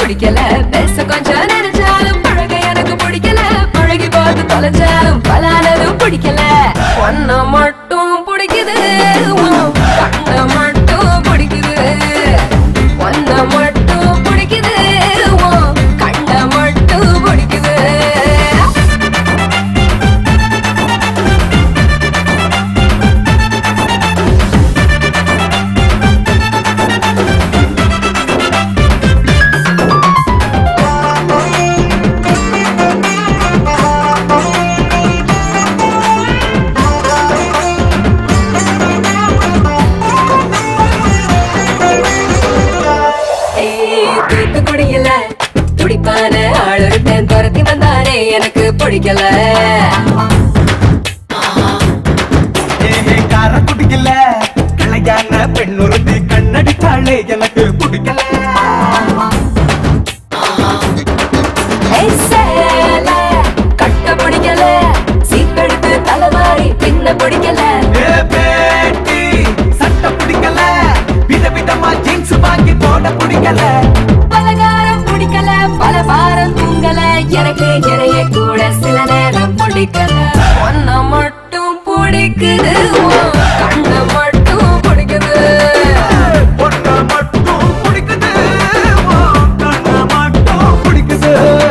பிடிக்கல பேச கொஞ்சம் நினைச்சாலும் பழக எனக்கு பிடிக்கல பழகி பார்த்து தொலைஞ்சாலும் பலானதும் பிடிக்கல ஒன்ன மட்டும் பிடிக்குது உன் கண்ண மட்டும் பிடிக்குது ஒன்ன மட்டும் பிடிக்குது உன் கண்ண மட்டும் பிடிக்குது ஏய், தூத்துக்குடியில துடிப்பான ஆளொருத்தன் துரத்தி வந்தானே எனக்கு பிடிக்கல ஏஹே கார குடிக்கல கிளையான பெண் ஒருத்தி கண்ணடிச்சாலே எனக்கு பிடிக்கல ஏய், சேல கட்ட பிடிக்கல சீப்பெடுத்து தலைவாரி பின்ன பிடிக்கல ஏ பேட்டி சட்டை பிடிக்கல விதவிதமா ஜீன்ஸ் வாங்கி போட பிடிக்கல பலகாரம் பிடிக்கல பல பாரம் தூங்கல எனக்கு இறைய கூட சில நேரம் பிடிக்கல ஒன்ன மட்டும் பிடிக்குது உன் கண்ண மட்டும் பிடிக்குது பொண்ண மட்டும் பிடிக்குது உன் கண்ண மட்டும் பிடிக்குது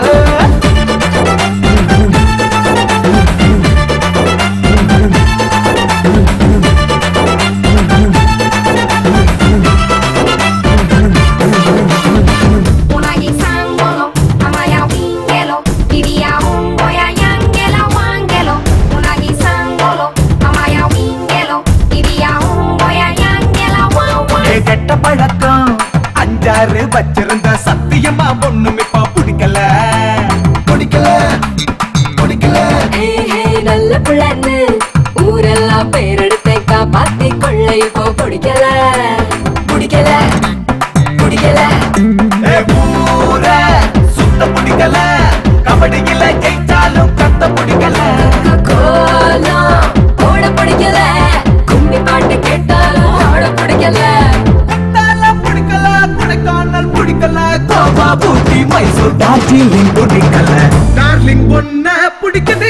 Unagi sangolo, amaya wingelo, vivia ungo ya yangela wangelo. Unagi sangolo, amaya wingelo, vivia ungo ya yangela wawa. ஏ கெட்ட பழக்கம் அஞ்சாறு வச்சிருந்த சத்தியமா பொண்ணும் இப்ப பிடிக்கல பிடிக்கல பிடிக்கல ஏய், ஏய், நல்ல புள்ளன்னு ஊரெல்லாம் பேரெடுத்தை காப்பாத்தி கொள்ள இப்போ பிடிக்கல பிடிக்கல பிடிக்கல ஏ ஊர சுத்த பிடிக்கல கபடியில ஜெயிச்சாலும் கத்த பிடிக்கல கோலம் போட பிடிக்கல கும்மி பாட்டு கேட்டாலும் ஆட பிடிக்கல குத்தால பிடிக்கல கொடைக்கானல் பிடிக்கல கோவா பூட்டி மைசூர் டார்ஜிலிங் பிடிக்கல டார்லிங் பொண்ண பிடிக்குது